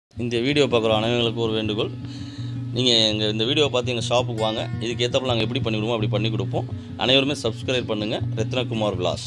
இந்த வீடியோ பார்க்குற அனைவர்களுக்கு ஒரு வேண்டுகோள் நீங்கள் எங்கள் இந்த வீடியோ பார்த்து எங்கள் ஷாப்புக்கு வாங்க இதுக்கு ஏற்றப்ப நாங்கள் எப்படி பண்ணி கொடுப்போம் அப்படி பண்ணி கொடுப்போம் அனைவருமே சப்ஸ்கிரைப் பண்ணுங்கள் ரத்னகுமார் கிளாஸ்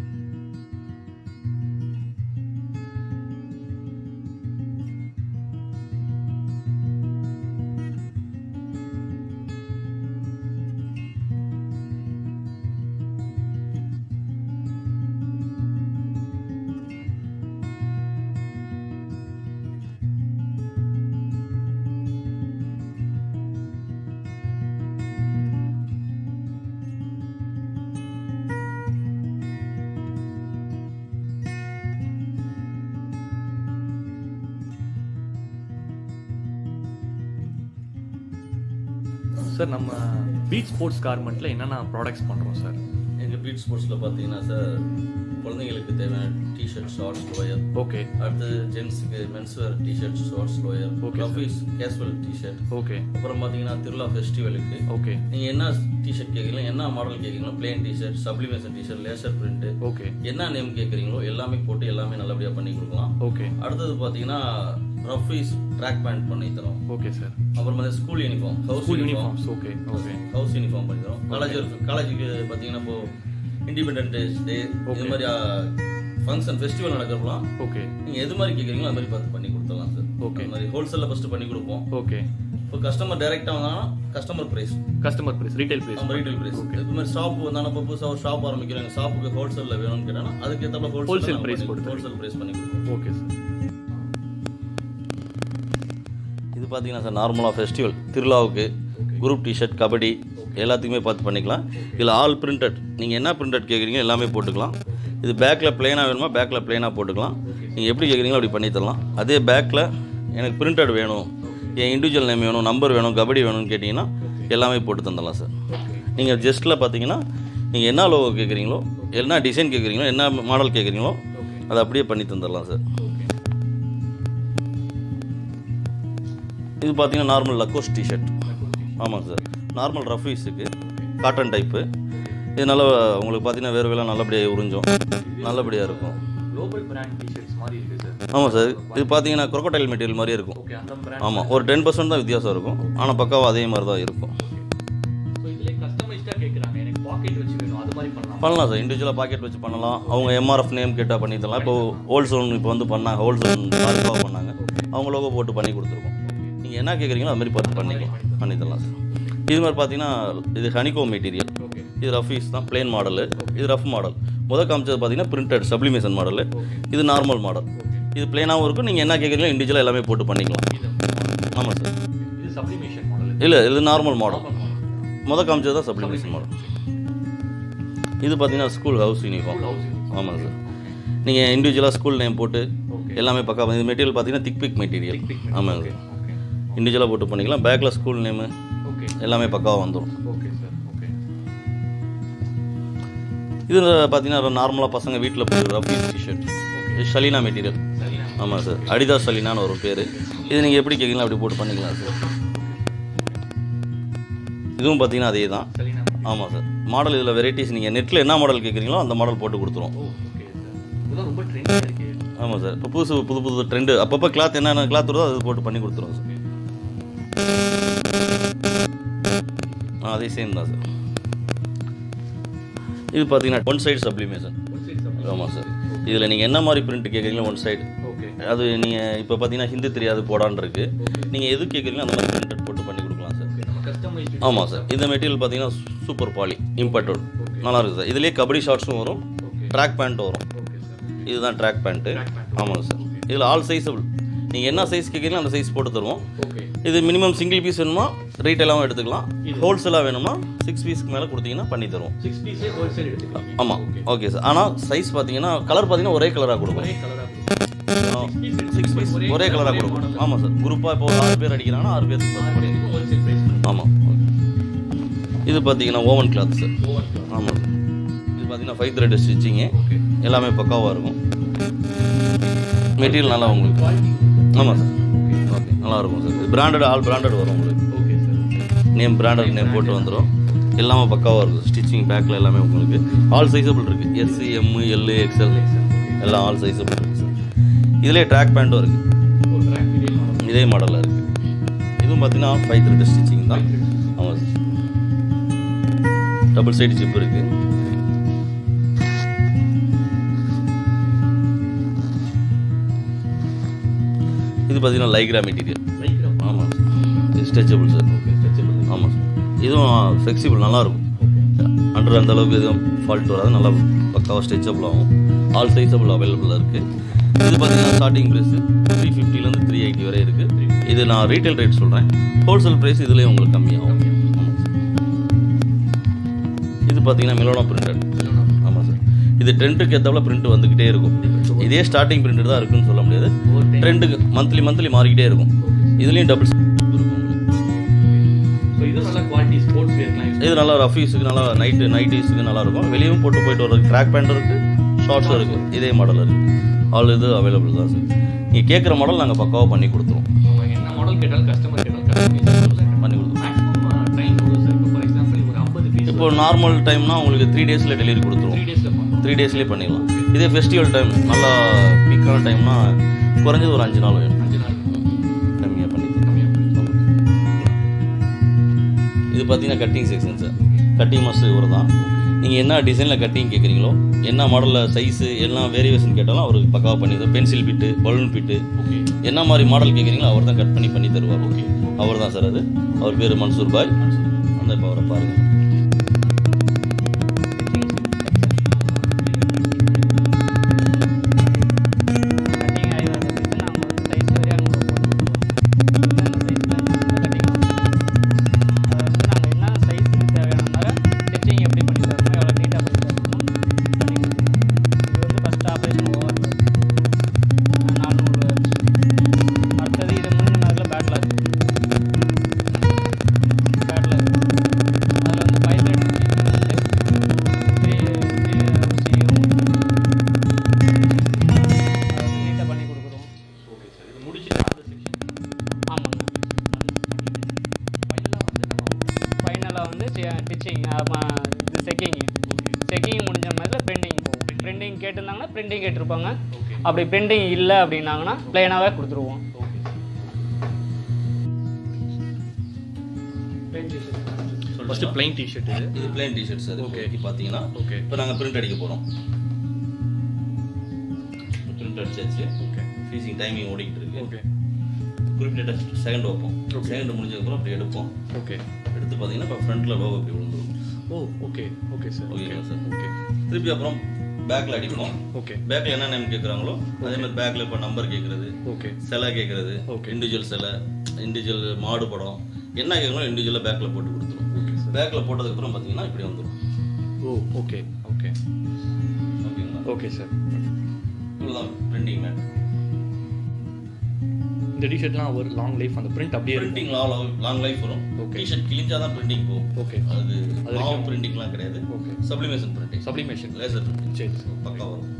சார் நம்ம பீச் ஸ்போர்ட்ஸ் கார்மெண்ட்டில் என்னென்ன ப்ராடக்ட்ஸ் பண்ணுறோம் சார் எங்கள் பீட் ஸ்போர்ட்ஸில் பார்த்தீங்கன்னா சார் குழந்தைங்களுக்கு தேவையான டிஷர்ட் ஷார்ட்ஸ் லோயர் ஓகே அடுத்து ஜென்ஸுக்கு menswear t-shirt shorts lower Okay, sir. Office casual t-shirt okay அப்புறம் பார்த்தீங்கன்னா திருவிழா ஃபெஸ்டிவலுக்கு ஓகே நீங்கள் என்ன டிஷர்ட் கேட்குறீங்களோ என்ன மாடல் கேட்குறீங்களோ plain t-shirt sublimation t-shirt laser print okay என்ன நேம் கேட்குறீங்களோ எல்லாமே போட்டு எல்லாமே நல்லபடியாக பண்ணி கொடுக்கலாம் ஓகே அடுத்தது பார்த்தீங்கன்னா ரஃபீஸ் ட்ராக் பேண்ட் பண்ணி தரோம் ஓகே சார் அப்புறம் வந்து school uniform house school uniform uniforms okay okay house uniform பண்ணி தரோம் காலேஜ் காலேஜுக்கு பார்த்தீங்கன்னா இப்போ இண்டிபெண்டன்ஸ் டே இது மாதிரி ஃபங்க்ஷன் ஃபெஸ்டிவல் நடக்கிறப்பலாம் ஓகே நீங்கள் எது மாதிரி கேட்குறீங்களோ அது மாதிரி பார்த்து பண்ணி கொடுத்துடலாம் சார் Okay. அது மாதிரி ஹோல்சேலில் ஃபஸ்ட்டு பண்ணி கொடுப்போம் ஓகே இப்போ கஸ்டமர் டைரெக்டாக வந்தாங்கன்னா customer price customer price retail price நம்ம ரீட்டைல் ப்ரைஸ் இது மாதிரி ஷாப் வந்தாலும் இப்போ புதுசாக ஒரு ஷாப் ஆரம்பிக்கிறோம் எங்கள் ஷாப்புக்கு ஹோல்சேலில் வேணும்னு கேட்டாங்கன்னா அதுக்கு ஏற்ற Wholesale ஹோல்சேல் price ப்ரைஸ் கொடுத்து. ஹோல்சேல் ப்ரைஸ் பண்ணி கொடுப்போம் ஓகே சார் இது பார்த்தீங்கன்னா சார் நார்மலாக ஃபெஸ்டிவல் திருவிழாவுக்கு குரூப் டிஷர்ட் கபடி எல்லாத்துக்குமே பார்த்து பண்ணிக்கலாம் இதில் ஆல் பிரிண்டட் நீங்கள் என்ன பிரிண்டட் கேட்குறீங்க எல்லாமே போட்டுக்கலாம் இது பேக்கில் பிளெயினாக வேணுமா பேக்கில் பிளெயினாக போட்டுக்கலாம் நீங்கள் எப்படி கேட்குறீங்களோ அப்படி பண்ணி தரலாம் அதே பேக்கில் எனக்கு பிரிண்டட் வேணும் என் இண்டிவிஜுவல் நேம் வேணும் நம்பர் வேணும் கபடி வேணும்னு கேட்டிங்கன்னா எல்லாமே போட்டு தந்துடலாம் சார் நீங்கள் ஜஸ்ட்டில் பார்த்தீங்கன்னா நீங்கள் என்ன லோகோ கேட்குறீங்களோ என்ன டிசைன் கேட்குறீங்களோ என்ன மாடல் கேட்குறீங்களோ அதை அப்படியே பண்ணி தந்துடலாம் சார் இது பார்த்தீங்கன்னா நார்மல் லக்கோஸ் டிஷர்ட் ஆமாம் சார் நார்மல் ரஃபீஸுக்கு காட்டன் டைப்பு இது நல்லா உங்களுக்கு பார்த்தீங்கன்னா வேறு வேலை நல்லபடியாக உறிஞ்சும் நல்லபடியாக இருக்கும் குளோபல் பிராண்ட் டிஷர்ட்ஸ் மாதிரி இருக்கு சார் ஆமாம் சார் இது பார்த்தீங்கன்னா crocodile மெட்டீரியல் மாதிரியே இருக்கும் ஓகே அந்த பிராண்ட் ஆமாம் ஒரு டென் பர்சன்ட் தான் வித்தியாசம் இருக்கும் ஆனால் பக்காவாக அதே மாதிரி தான் இருக்கும் ஸோ இதுலேயே கஸ்டமைஸ்டாக கேட்குறாங்க எனக்கு பாக்கெட் வச்சு வேணும் அது மாதிரி பண்ணலாம் பண்ணலாம் சார் இண்டிவிஜுவலாக பாக்கெட் வச்சு பண்ணலாம் அவங்க எம்ஆர்எஃப் நேம் கேட்டால் பண்ணி தரலாம் இப்போ ஹோல்சோன் இப்போ வந்து பண்ணாங்க ஹோல்சோன் தாலுக்காக பண்ணாங்க அவங்க லோகோ போட்டு பண்ணி கொடுத்துருக்கோம் நீங்கள் என்ன கேட்குறீங்களோ அது மாதிரி பார்த்து பண்ணிக்கலாம் பண்ணி தரலாம் சார் இது மாதிரி பார்த்தீங்கன்னா இது ஹனிகோ மெட்டீரியல் ஓகே இது ரஃபீஸ் தான் பிளேன் மாடலு இது ரஃப் மாடல் முதல் காமிச்சது பார்த்தீங்கன்னா பிரிண்டட் சப்ளிமேஷன் மாடலு இது நார்மல் மாடல் இது பிளேனாகவும் இருக்கும் நீங்கள் என்ன கேட்குறீங்களோ இண்டிவிஜுவலாக எல்லாமே போட்டு பண்ணிக்கலாம் ஆமாம் சார் இது சப்ளிமேஷன் மாடல் இல்லை இது நார்மல் மாடல் முதல் காமிச்சது தான் சப்ளிமேஷன் மாடல் இது பார்த்தீங்கன்னா ஸ்கூல் ஹவுஸ் யூனிஃபார்ம் ஆமாம் சார் நீங்கள் இண்டிவிஜுவலாக ஸ்கூல் நேம் போட்டு எல்லாமே பக்கா இது மெட்டீரியல் பார்த்தீங்கன்னா திக் பிக் மெட்டீரியல் ஆமாங்க சார் ஓகே இண்டிவிஜுவலாக போட்டு பண்ணிக்கலாம் பேக்கில் ஸ்கூல் நேமு ஓகே எல்லாமே பக்காவாக வந்துடும் ஓகே சார் ஓகே இது பார்த்தீங்கன்னா நார்மலாக பசங்க வீட்டில் போட்டு ரஃபீஸ் டிஷர்ட் இது ஷலீனா மெட்டீரியல் சரிண்ணா ஆமாம் சார் அடிதாஸ் ஷலீனான்னு ஒரு பேர் இது நீங்கள் எப்படி கேட்குறீங்களோ அப்படி போட்டு பண்ணிக்கலாம் சார் இதுவும் பார்த்தீங்கன்னா அதே தான் சரிண்ணா ஆமாம் சார் மாடல் இதில் வெரைட்டிஸ் நீங்கள் நெட்டில் என்ன மாடல் கேட்குறீங்களோ அந்த மாடல் போட்டு கொடுத்துருவோம் ஓ ஓகே சார் இதெல்லாம் ரொம்ப ட்ரெண்டியாக இருக்கு ஆமாம் சார் இப்போ புதுசு புது புது ட்ரெண்டு அப்பப்போ கிளாத் என்னென்ன கிளாத் வருதோ அது போட்டு பண்ணி கொடுத்துருவோம் சார் ஆ அதே சேம் தான் சார் இது பார்த்தீங்கன்னா one side sublimation one side sir ஆமாம் சார் இதில் நீங்கள் என்ன மாதிரி பிரிண்ட் கேட்குறீங்களோ ஒன் சைடு ஓகே அது நீங்கள் இப்போ பார்த்தீங்கன்னா ஹிந்தி தெரியாது போடான்னு இருக்கு நீங்கள் எது கேட்குறீங்களோ அந்த மாதிரி பிரிண்டட் போட்டு பண்ணி கொடுக்கலாம் சார் ஓகே நம்ம கஸ்டமைஸ்டு ஆமாம் சார் இந்த மெட்டீரியல் பார்த்தீங்கன்னா சூப்பர் பாலி இம்பர்டட் நல்லா இருக்குது சார் இதுலேயே கபடி ஷார்ட்ஸும் வரும் ஓகே ட்ராக் பேண்ட்டும் வரும் ஓகே சார் இதுதான் ட்ராக் பேண்ட்டு Track pant. ஆமாங்க சார் இதில் ஆல் சைஸபிள் நீங்கள் என்ன சைஸ் கேட்குறீங்களோ அந்த சைஸ் போட்டு தருவோம் ஓகே இது மினிமம் சிங்கிள் பீஸ் வேணுமா ரீட்டைலாகவும் எடுத்துக்கலாம் ஹோல்சேலாக வேணுமா சிக்ஸ் பீஸ்க்கு மேலே கொடுத்தீங்கன்னா பண்ணி தருவோம் சிக்ஸ் பீஸே ஹோல்சேல் எடுத்துக்கலாம் ஆமாம் ஓகே சார் ஆனால் சைஸ் பார்த்தீங்கன்னா கலர் பார்த்தீங்கன்னா ஒரே கலராக கொடுக்கும் ஒரே கலராக சிக்ஸ் பீஸ் ஒரே கலராக கொடுக்கும் ஆமாம் சார் குரூப்பாக இப்போ ஒரு ஆறு பேர் அடிக்கிறாங்கன்னா ஆறு பேருக்கு ஹோல்சேல் பிரைஸ் ஆமாம் இது பார்த்தீங்கன்னா ஓவன் கிளாத் சார் ஓவர் ஆமாம் சார் இது பார்த்தீங்கன்னா ஃபைவ் த்ரெட் ஸ்டிச்சிங்கு ஓகே எல்லாமே பக்காவாக இருக்கும் மெட்டீரியல் நல்லா உங்களுக்கு குவாலிட்டி ஆமாம் சார் ஓகே நல்லா இருக்கும் சார் இது பிராண்டட் ஆல் பிராண்டட் வரும் உங்களுக்கு okay sir name branded name போட்டு வந்துடும் எல்லாமே பக்காவாக இருக்கும் ஸ்டிச்சிங் பேக்கில் எல்லாமே உங்களுக்கு ஆல் சைஸபிள் இருக்குது எஸ்சி எம் எல் எக்ஸ்எல் எல்லாம் ஆல் சைஸபிள் இருக்குது சார் இதிலே ட்ராக் பேண்ட்டும் இருக்குது ஒரு ட்ராக் மெட்டீரியல் இதே மாடலில் இருக்குது இதுவும் பார்த்தீங்கன்னா ஃபைவ் த்ரெட் ஸ்டிச்சிங் தான் ஆமாம் சார் டபுள் சைடு ஜிப் இருக்குது இது பார்த்தீங்கன்னா லைக்ரா மெட்டீரியல் லைக்ரா ஆமாம் இது ஸ்ட்ரெச்சபிள் சார் ஓகே ஸ்ட்ரெச்சபிள் ஆமாம் சார் இதுவும் ஃப்ளெக்சிபிள் நல்லாயிருக்கும் அண்டர் அந்த அளவுக்கு எதுவும் ஃபால்ட் வராது நல்லா பக்காவாக ஸ்ட்ரெச்சபிள் ஆகும் ஆல் சைஸபிள் அவைலபிளாக இருக்குது இது பார்த்தீங்கன்னா ஸ்டார்டிங் ப்ரைஸ் த்ரீ ஃபிஃப்டிலேருந்து த்ரீ எயிட்டி வரை இருக்குது இது நான் ரீட்டைல் ரேட் சொல்கிறேன் ஹோல்சேல் ப்ரைஸ் இதுலேயே உங்களுக்கு கம்மியாகும் ஆமாம் சார் இது பார்த்தீங்கன்னா மிலோனா பிரிண்டட் ஆமாம் சார் இது ட்ரெண்டுக்கு ஏற்றப்பல பிரிண்ட் வந்துக்கிட்டே இருக்கும் இதே ஸ்டார்டிங் பிரிண்ட் தான் இருக்குன்னு சொல்ல முடியாது ட்ரெண்டுக்கு மந்த்லி மந்த்லி மாறிக்கிட்டே இருக்கும் இதுலேயும் டபுள் இருக்கும் உங்களுக்கு ஸோ இது நல்ல குவாலிட்டி ஸ்போர்ட்ஸ் வேர்க்கலாம் யூஸ் இது நல்லா ரஃபீஸுக்கு நல்லா நைட்டு நைட் யூஸுக்கு நல்லா இருக்கும் வெளியவும் போட்டு போயிட்டு வர்றதுக்கு ட்ராக் பேண்ட் இருக்குது ஷார்ட்ஸும் இருக்குது இதே மாடல் இருக்குது ஆல் இது அவைலபிள் தான் சார் நீங்கள் கேட்குற மாடல் நாங்கள் பக்காவாக பண்ணி கொடுத்துருவோம் நம்ம என்ன மாடல் கேட்டாலும் கஸ்டமர் கேட்டாலும் கஸ்டமைஸ் பண்ணி கொடுத்துருவோம் மேக்ஸிமம் டைம் எவ்வளோ சார் இப்போ ஃபார் எக்ஸாம்பிள் ஒரு ஐம்பது பீஸ் இப்போ நார்மல் டைம்னா உங்களுக்கு த்ரீ டேஸில் டெலிவரி கொடுத்துருவோம் த்ரீ டேஸில் பண்ணுறோம் த்ரீ டேஸ்லேயே பண்ணிடலாம் இதே ஃபெஸ்டிவல் டைம் நல்லா பீக்கான டைம்னா குறைஞ்சது ஒரு அஞ்சு நாள் வேணும் அஞ்சு நாள் கம்மியாக பண்ணி கம்மியாக இது பார்த்தீங்கன்னா cutting section sir cutting master இவர் தான் நீங்கள் என்ன டிசைனில் கட்டிங் கேட்குறீங்களோ என்ன மாடலில் சைஸு என்ன வேரியேஷன் கேட்டாலும் அவருக்கு பக்காவாக பண்ணி தரும் pencil fit balloon fit okay என்ன மாதிரி மாடல் கேட்குறீங்களோ அவர் தான் கட் பண்ணி பண்ணி தருவார் ஓகே அவர் தான் சார் அது அவர் பேர் மன்சூர் பாய் அந்த இப்போ அவரை பாருங்கள் கட்டிங் ஆகி வர்றதுக்கு நாங்கள் வந்து சைஸ் வரையாக நம்ம போட்டு கொடுத்துருவோம் இந்த சைஸில் அது வந்து நாங்கள் என்ன சைஸுக்கு தேவையான ஸ்டிச்சிங் எப்படி பண்ணி தரணும் எவ்வளோ நீட்டாக பண்ணி தரணும் பண்ணி கொடுத்துருவோம் இது வந்து ஃபஸ்ட் ஆப்ரேஷன் ஓவர் நானூறு அடுத்தது இது முன்னில் பேட்லாக் பேட்லாக் அதில் வந்து ஃபைவ் த்ரீ த்ரீ சியும் அதை வந்து நீட்டாக பண்ணி கொடுக்குறோம் ஓகே சார் இது முடிச்சுட்டு அந்த செக்ஷன் ஆமாங்க ஃபைனலாக வந்து நம்ம ஃபைனலாக வந்து ஸ்டிச்சிங் இது செக்கிங் செக்கிங் முடிஞ்ச மாதிரி பிரிண்டிங் போகும் பிரிண்டிங் கேட்டிருந்தாங்கன்னா பிரிண்டிங் கேட்டிருப்பாங்க ஓகே அப்படி பிரிண்டிங் இல்லை அப்படின்னாங்கன்னா ப்ளைனாகவே கொடுத்துருவோம் ஓகே ஃபஸ்ட்டு பிளைன் டிஷர்ட் இது இது plain t-shirt sir Okay. Okay பார்த்தீங்கன்னா ஓகே இப்போ நாங்கள் பிரிண்ட் அடிக்க போகிறோம் பிரிண்ட் அடிச்சாச்சு ஓகே ஃபீஸிங் டைமிங் ஓடிக்கிட்டு இருக்கு ஓகே குறிப்பிட்ட செகண்ட் வைப்போம் Okay. செகண்ட் முடிஞ்சதுக்கப்புறம் அப்படி எடுப்போம் ஓகே எடுத்து பார்த்தீங்கன்னா இப்போ ஃப்ரண்ட்டில் லோகோ இப்படி விழுந்துரும் oh okay okay sir okay ஓகேங்களா சார் ஓகே திருப்பி அப்புறம் பேக்கில் அடிப்போம் ஓகே பேக்கில் என்ன நேம் கேட்குறாங்களோ அதே மாதிரி பேக்கில் இப்போ நம்பர் கேட்குறது ஓகே சிலை கேட்குறது Okay. இண்டிவிஜுவல் சிலை இண்டிவிஜுவல் மாடு படம் என்ன கேட்குறோம் இண்டிவிஜுவலாக பேக்கில் போட்டு கொடுத்துரும் ஓகே சார் பேக்கில் போட்டதுக்கப்புறம் பார்த்தீங்கன்னா இப்படி வந்துடும் ஓ ஓகே ஓகே ஓகேங்களா ஓகே சார் இவ்வளோதான் பிரிண்டிங் மேட் இந்த டிஷர்ட்லாம் ஒரு லாங் லைஃப் அந்த பிரிண்ட் அப்படியே இருக்கும் பிரிண்டிங் லாங் லாங் லைஃப் வரும் Okay. டிஷர்ட் கிழிஞ்சாதான் தான் பிரிண்டிங் போகும் ஓகே அது அது மாவு பிரிண்டிங்லாம் கிடையாது okay sublimation printing sublimation laser printing சரி பக்கா வரும்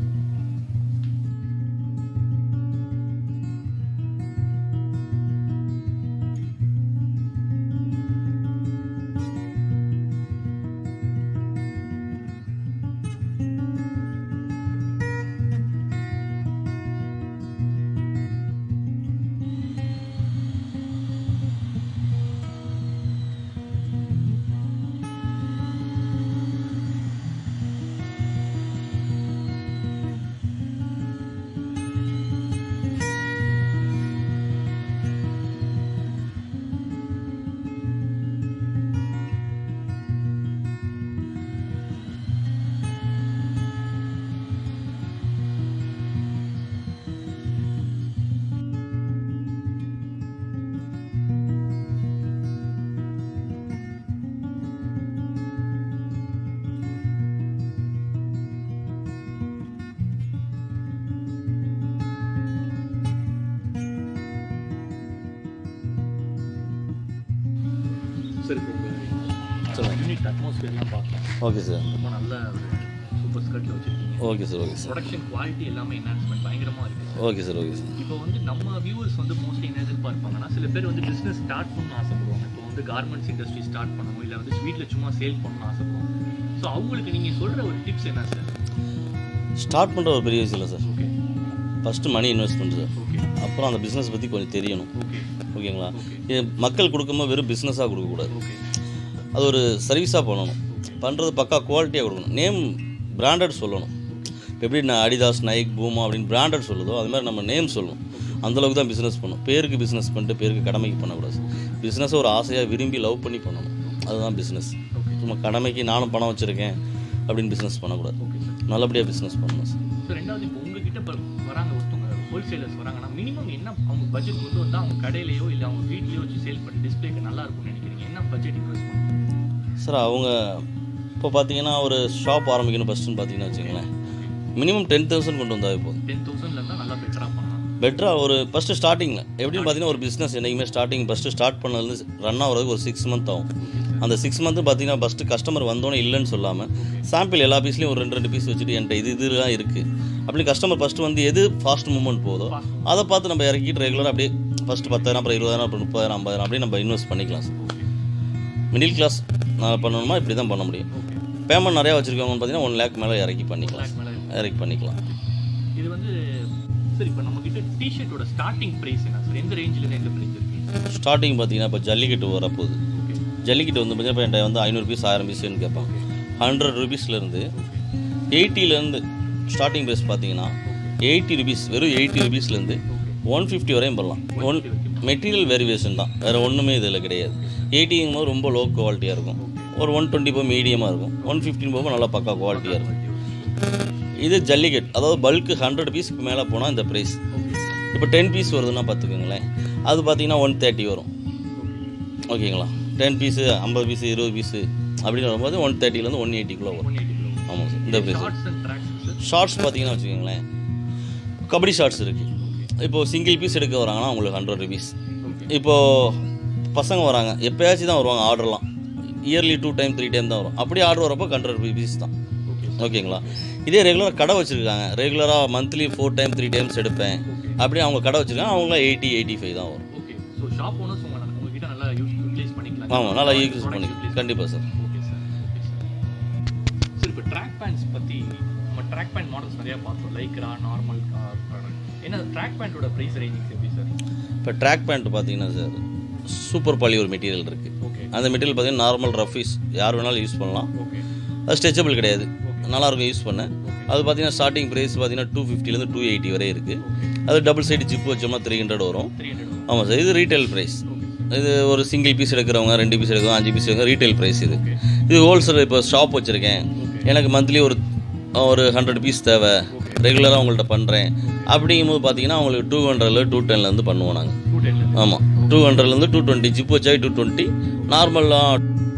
சார் இப்போ உங்கள் யூனிட் அட்மாஸ்பியர்லாம் பார்க்கலாம் ஓகே சார் ரொம்ப நல்ல ஒரு சூப்பர் ஸ்கர்ட்டில் வச்சுருக்கீங்க okay sir okay sir production quality எல்லாமே என்ஹான்ஸ்மெண்ட் பயங்கரமாக இருக்குது ஓகே சார் ஓகே சார் இப்போ வந்து நம்ம வியூவர்ஸ் வந்து மோஸ்ட்லி என்ன எதிர்பார்ப்பாங்கன்னா சில பேர் வந்து பிஸ்னஸ் ஸ்டார்ட் பண்ணணும்னு ஆசைப்படுவாங்க இப்போ வந்து கார்மெண்ட்ஸ் இண்டஸ்ட்ரி ஸ்டார்ட் பண்ணணும் இல்லை வந்து வீட்டில் சும்மா சேல் பண்ணணும்னு ஆசைப்படுவாங்க ஸோ அவங்களுக்கு நீங்கள் சொல்கிற ஒரு டிப்ஸ் என்ன சார் ஸ்டார்ட் பண்ணுற ஒரு பெரிய விஷயம் இல்லை sir okay first money investment sir okay அப்புறம் அந்த பிஸ்னஸ் பற்றி கொஞ்சம் தெரியணும் ஓகே ஓகேங்களா ஓகே இது மக்கள் கொடுக்கும்போது வெறும் பிஸ்னஸாக கொடுக்கக்கூடாது ஓகே அது ஒரு சர்வீஸாக பண்ணணும் பண்ணுறது பக்கா குவாலிட்டியாக கொடுக்கணும் நேம் பிராண்டட் சொல்லணும் இப்போ எப்படி நான் அடிதாஸ் நைக் பூமா அப்படின்னு பிராண்டட் சொல்லுதோ அது மாதிரி நம்ம நேம் சொல்லணும் அந்தளவுக்கு தான் பிஸ்னஸ் பண்ணணும் பேருக்கு பிஸ்னஸ் பண்ணிட்டு பேருக்கு கடமைக்கு பண்ணக்கூடாது பிஸ்னஸை ஒரு ஆசையாக விரும்பி லவ் பண்ணி பண்ணணும் அதுதான் பிஸ்னஸ் ஓகே சும்மா கடமைக்கு நானும் பணம் வச்சுருக்கேன் அப்படின்னு பிஸ்னஸ் பண்ணக்கூடாது ஓகே சார் நல்லபடியாக பிஸ்னஸ் பண்ணணும் சார் ஸோ ரெண்டாவது இப்போ உங்ககிட்ட இப்போ வராங்க ஒருத்தவங்க ஹோல்சேலர்ஸ் வராங்கன்னா மினிமம் என்ன அவங்க பட்ஜெட் கொண்டு வந்தால் அவங்க கடையிலையோ இல்லை அவங்க வீட்லேயோ வச்சு சேல் பண்ணி டிஸ்பிளேக்கு நல்லா இருக்கும்னு நினைக்கிறீங்க என்ன பட்ஜெட் இன்வெஸ்ட் பண்ணுங்க சார் அவங்க இப்போ பார்த்தீங்கன்னா ஒரு ஷாப் ஆரம்பிக்கணும் ஃபஸ்ட்டுன்னு பார்த்தீங்கன்னா வச்சுங்களேன் மினிமம் டென் தௌசண்ட் கொண்டு வந்தாவே போதும் டென் தௌசண்ட்ல இருந்தால் நல்லா பெட்டராக பண்ணலாம் பெட்டராக ஒரு ஃபஸ்ட்டு ஸ்டார்டிங்கில் எப்படின்னு பார்த்தீங்கன்னா ஒரு பிஸ்னஸ் என்றைக்குமே ஸ்டார்டிங் ஃபஸ்ட்டு ஸ்டார்ட் பண்ணதுலேருந்து ரன் ஆகிறதுக்கு ஒரு சிக்ஸ் மந்த் ஆகும் அந்த சிக்ஸ் மந்த்து பார்த்தீங்கன்னா ஃபஸ்ட்டு கஸ்டமர் வந்தோன்னே இல்லைன்னு சொல்லாமல் சாம்பிள் எல்லா பீஸ்லையும் ஒரு ரெண்டு ரெண்டு பீஸ் வச்சுட்டு என்கிட்ட இது இதெல்லாம் இருக்குது அப்படி கஸ்டமர் ஃபஸ்ட்டு வந்து எது ஃபாஸ்ட் மூவ்மெண்ட் போதோ அதை பார்த்து நம்ம இறக்கிட்டு ரெகுலராக அப்படியே ஃபஸ்ட்டு பத்தாயிரம் அப்புறம் இருபதாயிரம் அப்புறம் முப்பதாயிரம் ஐம்பதாயிரம் அப்படியே நம்ம இன்வெஸ்ட் பண்ணிக்கலாம் சார் மிடில் கிளாஸ் நான் பண்ணணுமா இப்படி தான் பண்ண முடியும் ஓகே பேமெண்ட் நிறையா வச்சுருக்கவங்கன்னு பார்த்தீங்கன்னா ஒன் லேக் மேலே இறக்கி பண்ணிக்கலாம் லேக் மேலே இறக்கி பண்ணிக்கலாம் இது வந்து சரி இப்போ நம்ம கிட்ட டிஷர்ட்டோட ஸ்டார்டிங் ப்ரைஸ் என்ன சார் எந்த ரேஞ்சில் இருந்து எந்த ப்ரைஸ் இருக்கு ஸ்டார்டிங் பார்த்தீங்கன்னா இப்போ ஜல்லிக்கட்டு வரப்போகுது ஓகே ஜல்லிக்கட்டு வந்து பார்த்தீங்கன்னா இப்போ என்கிட்ட வந்து ஐநூறு பீஸ் ஆயிரம் பீஸ்னு கேட்பாங்க ஹண்ட்ரட் ருபீஸ்லேருந்து எயிட்டிலேருந்து ஸ்டார்டிங் ப்ரைஸ் பார்த்தீங்கன்னா எயிட்டி ருபீஸ் வெறும் எயிட்டி ருபீஸ்லேருந்து ஒன் ஃபிஃப்டி வரையும் பண்ணலாம் ஒன் மெட்டீரியல் வேரியேஷன் தான் வேறு ஒன்றுமே இதில் கிடையாது எயிட்டிங்கும் போது ரொம்ப லோ குவாலிட்டியாக இருக்கும் ஒரு ஒன் டுவெண்ட்டி போக மீடியமாக இருக்கும் ஒன் ஃபிஃப்டின் போக நல்லா பக்கா குவாலிட்டியாக இருக்கும் இது ஜல்லிக்கட் அதாவது பல்க்கு ஹண்ட்ரட் பீஸ்க்கு மேலே போனால் இந்த ப்ரைஸ் இப்போ டென் பீஸ் வருதுன்னா பார்த்துக்கோங்களேன் அது பார்த்தீங்கன்னா ஒன் தேர்ட்டி வரும் ஓகேங்களா டென் பீஸு ஐம்பது பீஸு இருபது பீஸு அப்படின்னு வரும்போது ஒன் தேர்ட்டிலேருந்து ஒன் எயிட்டிக்குள்ளே வரும் ஒன் எயிட்டி ஆமாம் சார் இந்த price shorts and tracks sir shorts பார்த்தீங்கன்னா வச்சுக்கோங்களேன் கபடி ஷார்ட்ஸ் இருக்குது இப்போது சிங்கிள் பீஸ் எடுக்க வராங்கன்னா உங்களுக்கு ஹண்ட்ரட் ருபீஸ் ஓகே இப்போது பசங்க வராங்க எப்போயாச்சும் தான் வருவாங்க ஆர்டர்லாம் yearly two time three time தான் வரும் அப்படி ஆர்டர் வரப்போ ஹண்ட்ரட் பீஸ் தான் ஓகே ஓகேங்களா இதே ரெகுலராக கடை வச்சுருக்காங்க ரெகுலராக monthly four time three times எடுப்பேன் அப்படி அவங்க கடை வச்சுருக்காங்க அவங்களாம் எயிட்டி எயிட்டி ஃபைவ் தான் வரும் ஓகே ஸோ ஷாப் ஓனர்ஸ் உங்க உங்ககிட்ட நல்லா யூஸ் யூட்டிலைஸ் பண்ணிக்கலாம் ஆமாம் நல்லா யூஸ் Products பண்ணி utilize கண்டிப்பாக sir okay sir okay sir sir இப்போ ட்ராக் பேண்ட்ஸ் பற்றி நம்ம ட்ராக் பேண்ட் மாடல்ஸ் நிறையா பார்த்தோம் லைக்ரா நார்மல் என்ன ட்ராக் பேண்ட்டோட ப்ரைஸ் ரேஞ்சிங்ஸ் எப்படி சார் இப்போ ட்ராக் பேண்ட் பார்த்தீங்கன்னா சார் சூப்பர் பாலி ஒரு மெட்டீரியல் இருக்குது ஓகே அந்த மெட்டீரியல் பார்த்தீங்கன்னா நார்மல் ரஃபீஸ் யார் வேணாலும் யூஸ் பண்ணலாம் ஓகே அது ஸ்ட்ரெச்சபிள் கிடையாது நல்லாயிருக்கும் யூஸ் பண்ண அது பார்த்தீங்கன்னா ஸ்டார்டிங் ப்ரைஸ் பார்த்தீங்கன்னா டூ ஃபிஃப்டிலேருந்து டூ எயிட்டி வரை இருக்குது அது டபுள் சைடு ஜிப் வச்சோம்னா த்ரீ ஹண்ட்ரட் வரும் த்ரீ ஹண்ட்ரட் ஆமாம் சார் இது ரீட்டைல் ப்ரைஸ் ஓகே இது ஒரு சிங்கிள் பீஸ் எடுக்கிறவங்க ரெண்டு பீஸ் எடுக்கிறவங்க அஞ்சு பீஸ் எடுக்கிறவங்க ரீட்டைல் ப்ரைஸ் இது இது ஹோல்சேல் இப்போ ஷாப் வச்சுருக்கேன் எனக்கு மந்த்லி ஒரு ஒரு ஹண்ட்ரட் பீஸ் தேவை ரெகுலராக உங்கள்கிட்ட பண்ணுறேன் அப்படிங்கும்போது பார்த்தீங்கன்னா அவங்களுக்கு டூ ஹண்ட்ரட்ல டூ டென்லேருந்து பண்ணுவோம் நாங்கள் டூ டென்ல ஆமாம் டூ ஹண்ட்ரட்லேருந்து டூ டுவெண்ட்டி ஜிப் வச்சாவே டூ டுவெண்ட்டி நார்மலாக